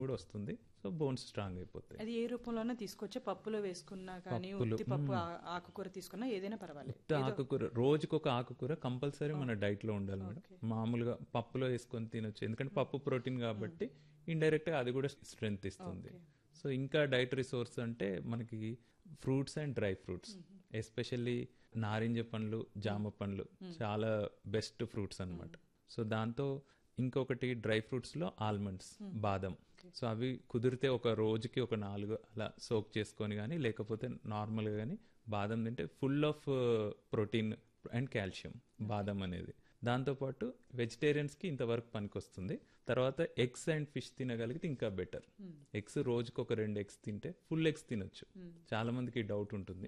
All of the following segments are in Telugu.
కూడా వస్తుంది సో బోన్స్ స్ట్రాంగ్ అయిపోతాయి అది ఏ రూపంలోనే తీసుకోవచ్చా పప్పులో వేసుకున్నా కానీ పప్పులో, ఉత్తి పప్పు ఆ- ఆకుకూర తీసుకున్నా ఏదైనా పర్వాలేదు ఉత్త ఆకుకూర రోజుకి ఒక ఆకుకూర కంపల్సరీ మన డైట్ లో ఉండాలి మేడం మామూలుగా పప్పులో వేసుకొని తినొచ్చు ఎందుకంటే పప్పు ప్రోటీన్ కాబట్టి ఇండైరెక్ట్ గా అది కూడా స్ట్రెంగ్త్ ఇస్తుంది సో ఇంకా డైటరీ సోర్స్ అంటే మనకి fruits and dry fruits especially నారింజ పండ్లు జామ పండ్లు చాలా బెస్ట్ ఫ్రూట్స్ అన్నమాట సో దాంతో ఇంకొకటి డ్రై ఫ్రూట్స్ లో ఆల్మండ్స్ బాదం సో అవి కుదిరితే ఒక రోజుకి ఒక నాలుగు అలా సోక్ చేసుకొని కానీ లేకపోతే నార్మల్గా కానీ బాదం తింటే full of protein and calcium బాదం అనేది దాంతోపాటు వెజిటేరియన్స్ కి ఇంతవరకు పనికొస్తుంది తర్వాత ఎగ్స్ అండ్ ఫిష్ తినగలిగితే ఇంకా బెటర్ ఎగ్స్ రోజుకి ఒక రెండు ఎగ్స్ తింటే ఫుల్ ఎగ్స్ తినొచ్చు చాలా మందికి డౌట్ ఉంటుంది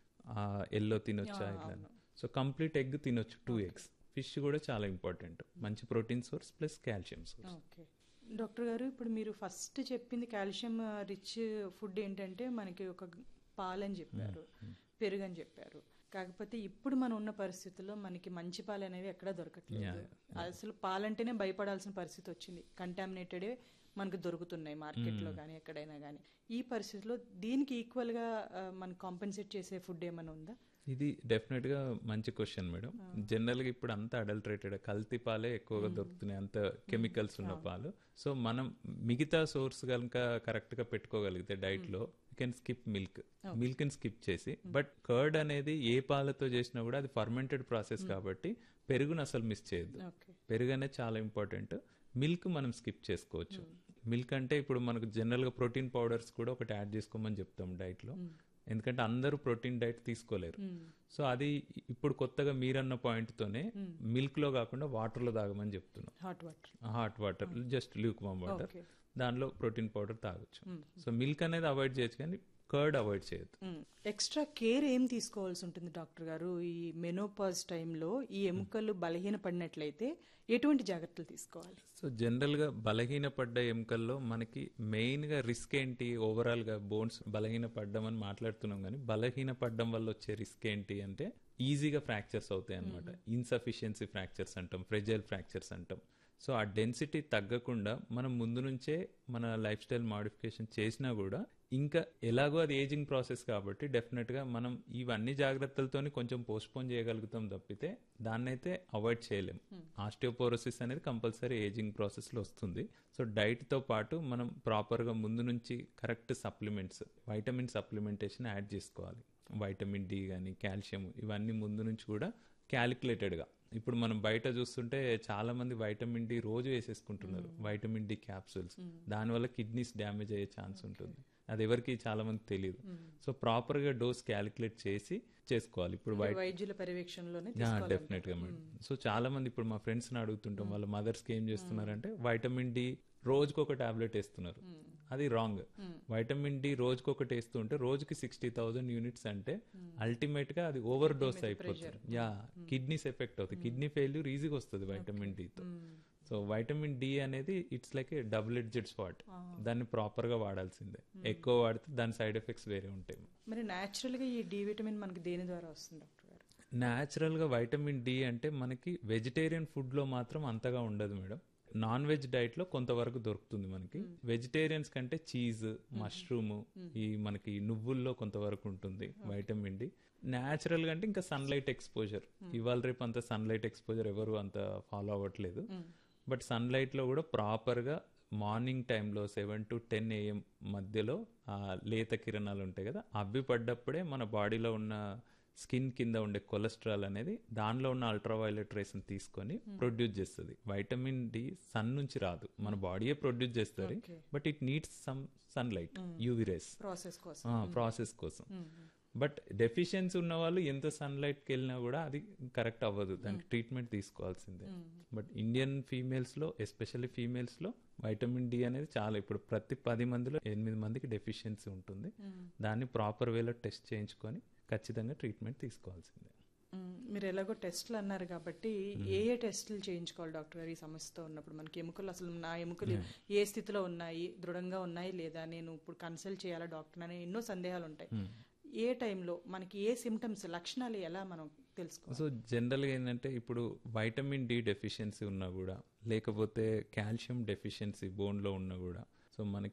ఎల్లో తినొచ్చా ఇట్లా సో కంప్లీట్ ఎగ్ తినొచ్చు టూ ఎగ్స్ ఫిష్ కూడా చాలా ఇంపార్టెంట్ మంచి protein source plus calcium source okay doctor గారు ఇప్పుడు మీరు ఫస్ట్ చెప్పింది కాల్షియం రిచ్ ఫుడ్ ఏంటంటే మనకి ఒక పాలని చెప్పారు పెరుగు అని చెప్పారు కాకపోతే ఇప్పుడు మనం ఉన్న పరిస్థితుల్లో మనకి మంచి పాలు అనేవి ఎక్కడా దొరకట్లేదు అసలు పాలంటేనే భయపడాల్సిన పరిస్థితి వచ్చింది కంటామినేటెడ్ మనకు దొరుకుతున్నాయి మార్కెట్లో కానీ ఎక్కడైనా కానీ ఈ పరిస్థితిలో దీనికి ఈక్వల్ గా ఆ, మనకి కాంపెన్సేట్ చేసే ఫుడ్ ఏమైనా ఉందా ఇది డెఫినెట్ గా మంచి క్వశ్చన్ మేడం జనరల్ గా ఇప్పుడు అంతా అడల్టరేటెడ్ కల్తీ పాలే ఎక్కువగా దొరుకుతున్నాయి అంత కెమికల్స్ ఉన్న పాలు సో మనం మిగతా సోర్స్ కనుక కరెక్ట్ గా పెట్టుకోగలిగితే డైట్ లో you can skip milk milk ని స్కిప్ చేసి బట్ కర్డ్ అనేది ఏ పాలతో చేసినా కూడా అది ఫర్మెంటెడ్ ప్రాసెస్ కాబట్టి పెరుగును అసలు మిస్ చేయొద్దు ఓకే పెరుగు అనేది చాలా ఇంపార్టెంట్ మిల్క్ మనం స్కిప్ చేసుకోవచ్చు మిల్క్ అంటే ఇప్పుడు మనకు జనరల్ గా ప్రోటీన్ పౌడర్స్ కూడా ఒకటి యాడ్ చేసుకోమని చెప్తాం డైట్ లో ఎందుకంటే అందరూ ప్రోటీన్ డైట్ తీసుకోలేరు సో అది ఇప్పుడు కొత్తగా మీరన్న పాయింట్ తోనే మిల్క్ లో కాకుండా వాటర్ లో తాగమని చెప్తున్నాం hot water hot water just lukewarm water Okay. దానిలో ప్రోటీన్ పౌడర్ తాగొచ్చు సో మిల్క్ అనేది అవాయిడ్ చేయొచ్చు కానీ కర్డ్ అవాయిడ్ చేయొద్దు ఎక్స్ట్రా కేర్ ఏం తీసుకోవాల్సి ఉంటుంది డాక్టర్ గారు ఈ మెనోపాజ్ టైంలో ఈ ఎముకలు బలహీన పడినట్లయితే ఎటువంటి జాగ్రత్తలు తీసుకోవాలి సో జనరల్ గా బలహీన పడ్డ ఎముకల్లో మనకి మెయిన్ గా రిస్క్ ఏంటి ఓవరాల్ గా బోన్స్ బలహీన పడ్డం అని మాట్లాడుతున్నాం కానీ బలహీన పడ్డం వల్ల వచ్చే రిస్క్ ఏంటి అంటే ఈజీగా ఫ్రాక్చర్స్ అవుతాయి అనమాట ఇన్సఫిషియన్సీ ఫ్రాక్చర్స్ అంటాం ఫ్రెజైల్ ఫ్రాక్చర్స్ అంటాం సో ఆ డెన్సిటీ తగ్గకుండా మనం ముందు నుంచే మన లైఫ్ స్టైల్ మాడిఫికేషన్ చేసినా కూడా ఇంకా ఎలాగో అది ఏజింగ్ ప్రాసెస్ కాబట్టి డెఫినెట్ గా మనం ఇవన్నీ జాగ్రత్తలతోని కొంచెం పోస్ట్పోన్ చేయగలుగుతాం తప్పితే దాన్నైతే అవాయిడ్ చేయలేం ఆస్టియోపోరోసిస్ అనేది కంపల్సరీ ఏజింగ్ ప్రాసెస్ లో వస్తుంది సో డైట్ తో పాటు మనం ప్రాపర్ గా ముందు నుంచి correct supplements vitamin supplementation add చేసుకోవాలి వైటమిన్ డి కానీ కాల్షియం ఇవన్నీ ముందు నుంచి కూడా క్యాలిక్యులేటెడ్ గా ఇప్పుడు మనం బయట చూస్తుంటే చాలా మంది వైటమిన్ డి రోజు వేసేసుకుంటున్నారు వైటమిన్ డి క్యాప్సూల్స్ దానివల్ల కిడ్నీస్ డ్యామేజ్ అయ్యే ఛాన్స్ ఉంటుంది అది ఎవరికి చాలా మంది తెలియదు సో ప్రాపర్ గా డోస్ క్యాలిక్యులేట్ చేసి చేసుకోవాలి ఇప్పుడు వైట్ వైద్యుల పర్యవేక్షణలోనే డెఫినెట్ గా మేడం సో చాలా మంది ఇప్పుడు మా ఫ్రెండ్స్ ని అడుగుతుంటాం వాళ్ళ మదర్స్ కి ఏం చేస్తున్నారంటే వైటమిన్ డి రోజుకి ఒక టాబ్లెట్ వేస్తున్నారు అది రాంగ్ వైటమిన్ డి రోజుకి ఒకటి వేస్తుంటే రోజుకి సిక్స్టీ థౌసండ్ యూనిట్స్ అంటే అల్టిమేట్ గా అది ఓవర్ డోస్ అయిపోతుంది యా కిడ్నీస్ ఎఫెక్ట్ అవుతుంది కిడ్నీ ఫెయిల్యూర్ ఈజీగా వస్తుంది వైటమిన్ తో సో వైటమిన్ డి అనేది it's like a double edged spot దాన్ని ప్రాపర్ గా వాడాల్సిందే ఎక్కువ వాడితే దాని సైడ్ ఎఫెక్ట్స్ వేరే ఉంటాయి మరి న్యాచురల్ గా ఈ డి విటమిన్ మనకి దేని ద్వారా వస్తుంది డాక్టర్ గారు న్యాచురల్ గా వైటమిన్ డి అంటే మనకి వెజిటేరియన్ ఫుడ్ లో మాత్రం అంతగా ఉండదు మేడం నాన్ వెజ్ డైట్ లో కొంతవరకు దొరుకుతుంది మనకి వెజిటేరియన్స్ కంటే చీజ్ మష్రూమ్ ఈ మనకి నువ్వుల్లో కొంతవరకు ఉంటుంది వైటమిన్ డి న్యాచురల్ గా అంటే ఇంకా సన్లైట్ ఎక్స్పోజర్ ఇవాళ రేపు అంత సన్లైట్ ఎక్స్పోజర్ ఎవరు అంత ఫాలో అవ్వట్లేదు బట్ సన్లైట్ లో కూడా ప్రాపర్ గా మార్నింగ్ టైంలో సెవెన్ టు టెన్ ఏఎం మధ్యలో ఆ లేత కిరణాలు ఉంటాయి కదా అవి పడ్డప్పుడే మన బాడీలో ఉన్న స్కిన్ కింద ఉండే కొలెస్ట్రాల్ అనేది దానిలో ఉన్న అల్ట్రావైలెట్ రేస్ తీసుకొని ప్రొడ్యూస్ చేస్తుంది వైటమిన్ డి సన్ నుంచి రాదు మన బాడీయే ప్రొడ్యూస్ చేస్తుంది but it needs some sunlight UV rays process కోసం ప్రాసెస్ కోసం బట్ డెఫిషియన్సీ ఉన్న వాళ్ళు ఎంత సన్లైట్ కి వెళ్ళినా కూడా అది కరెక్ట్ అవ్వదు దానికి ట్రీట్మెంట్ తీసుకోవాల్సిందే బట్ ఇండియన్ ఫీమేల్స్ లో ఎస్పెషల్లీ ఫీమేల్స్ లో వైటమిన్ డి అనేది చాలా ఇప్పుడు ప్రతి పది మందిలో ఎనిమిది మందికి డెఫిషియన్సీ ఉంటుంది దాన్ని ప్రాపర్ వేలో టెస్ట్ చేయించుకొని ఖచ్చితంగా ట్రీట్మెంట్ తీసుకోవాల్సిందే మ్మ్. మీరు ఎలాగో టెస్ట్లు అన్నారు కాబట్టి ఏ ఏ టెస్టులు చేయించుకోవాలి డాక్టర్ గారు ఈ సమస్యతో ఉన్నప్పుడు మనకి ఎముకలు అసలు నా ఎముకలు ఏ స్థితిలో ఉన్నాయి దృఢంగా ఉన్నాయి లేదా నేను ఇప్పుడు కన్సల్ట్ చేయాలా డాక్టర్ అనే ఎన్నో సందేహాలు ఉంటాయి ఏ టైంలో మనకి ఏ సిమ్టమ్స్ లక్షణాలు ఎలా మనం తెలుసుకోవాలి సో జనరల్గా ఏంటంటే ఇప్పుడు వైటమిన్ డి డెఫిషియన్సీ ఉన్నా కూడా లేకపోతే కాల్షియం డెఫిషియన్సీ బోన్లో ఉన్నా కూడా సో మనకి